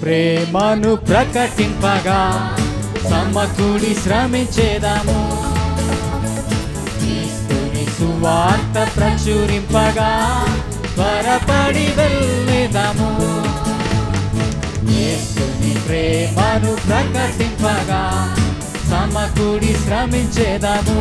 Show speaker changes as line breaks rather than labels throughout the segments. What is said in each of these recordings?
ప్రేమను ప్రకటింపగా సమకూడి శ్రమించేదాము క్రీస్తుని సువార్త ప్రచురింపగా త్వరపడి వెళ్ళేదాము యేసుని ప్రేమను ప్రకటింపగా సమకూడి శ్రమించేదాము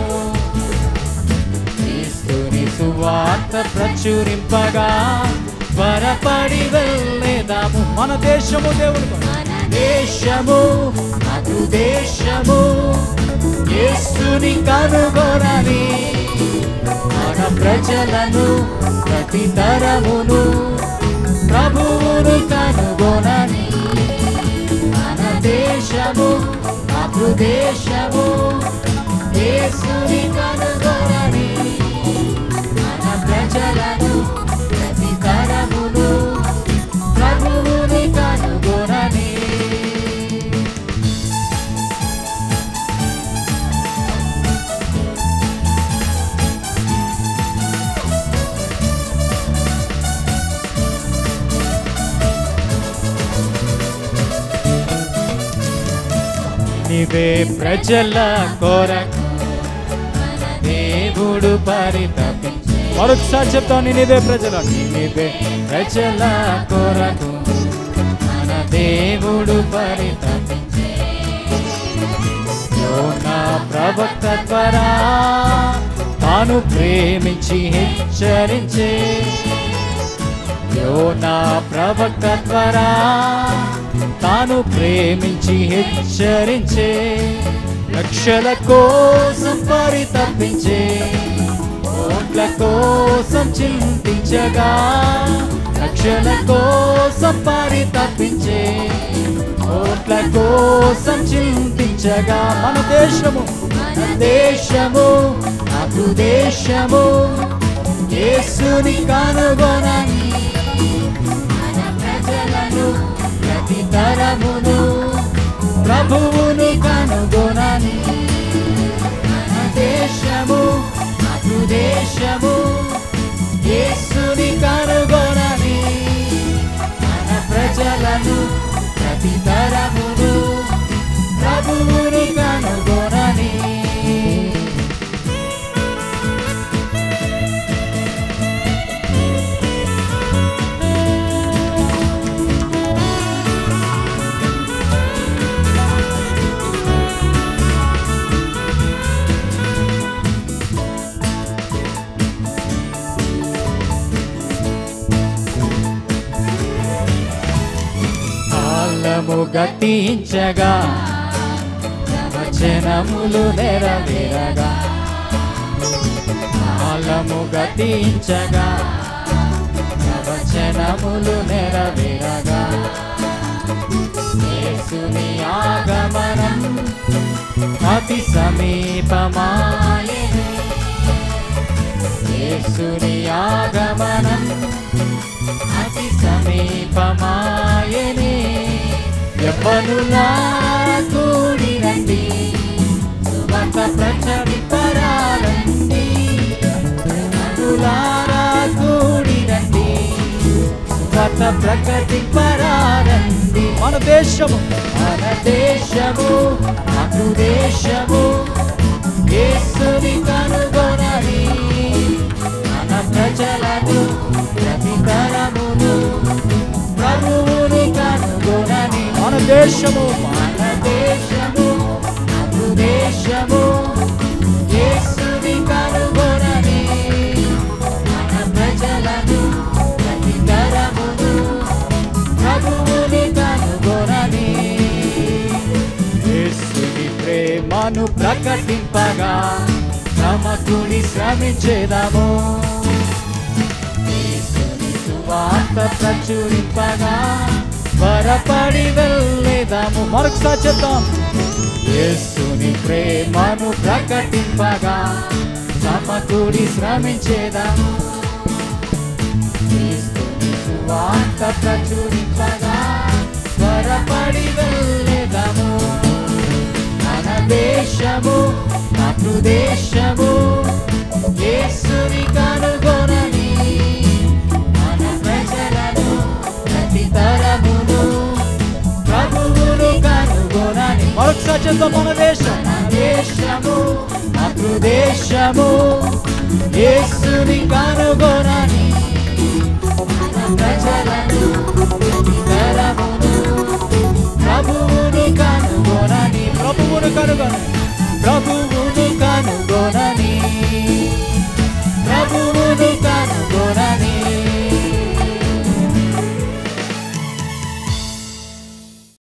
క్రీస్తుని సువార్త ప్రచురింపగా త్వరపడి వెళ్ళేదాము మన దేశము దేవుని కొరకు. దేశము అటు దేశము యేసుని కనుగొనాలి మన ప్రజలను ప్రతి తరమును ప్రభువును కనుగొనాలి మన దేశము అటు దేశము యేసుని కనుగొనాలి మన ప్రజలను ప్రతి తరమును ప్రభువుని కనుగొనాలి నీవే ప్రజల కొరకు దేవుడు పరితపించే మరొకసారి చెప్తాను నీవే ప్రజల నీవే ప్రజల కొరకు మన దేవుడు పరితపించే యోనా ప్రవక్త ద్వారా తాను ప్రేమించి హెచ్చరించే యోనా ప్రవక్త ద్వారా తాను ప్రేమించి హెచ్చరించే లక్షల కోసం పరితపించే కోట్ల కోసం చింతించగా లక్షల కోసం పరితపించే కోట్ల కోసం చింతించగా మన దేశము మన దేశము అటు దేశము యేసుని కనుగొనని మన ప్రజలను ప్రతి తరమును ప్రభువును కనుగొనని మన దేశము అటు దేశము యేసుని కనుగొనని మన ప్రజలను ప్రతి తరమును ప్రభువుని కనుగొనని కాలము గతించగా వచనములు నెరవేరగా కాలము గతించగా వచనములు నెరవేరగా యేసుని ఆగమనం అతి సమీపమాయే యేసుని ఆగమనం అతి సమీపమాయనే యవ్వనులా కూడి రండి సువర్త ప్రచరిపరారండి యవ్వనులారా కూడి రండి సువర్త ప్రకటిపరారండి మన దేశము మన దేశము అటు దేశము యేసుని కనుగొనాలి మన ప్రజలను ప్రతి తరమును ప్రభువుని కనుగొనని మన దేశము మన దేశము అటు దేశము యేసుని కనుగొనని మన ప్రజలను ప్రతి తరమును ప్రభువుని కనుగొనని యేసుని ప్రేమను ప్రకటింపగా సమకుడి శ్రమించేదాము యేసుని సువార్త ప్రచురింపగా త్వరపడి వెళ్ళేదాము మరొకసారి చెప్తాం యేసుని ప్రేమను ప్రకటింపగా సమకుడి శ్రమించేదాము యేసుని సువార్త ప్రచురింపగా త్వరపడి వెళ్ళేదాము మన దేశము అటు దేశము యేసుని కనుగొనని మన ప్రజలను ప్రతి తరమును
మరొకసారి చెప్తాం మన దేశం
దేశము మాతృదేశము యేసుని కనుగొనని మన ప్రజలను తరమును ప్రభువుని కనుగొనని
ప్రభువును కనుగొని ప్రభు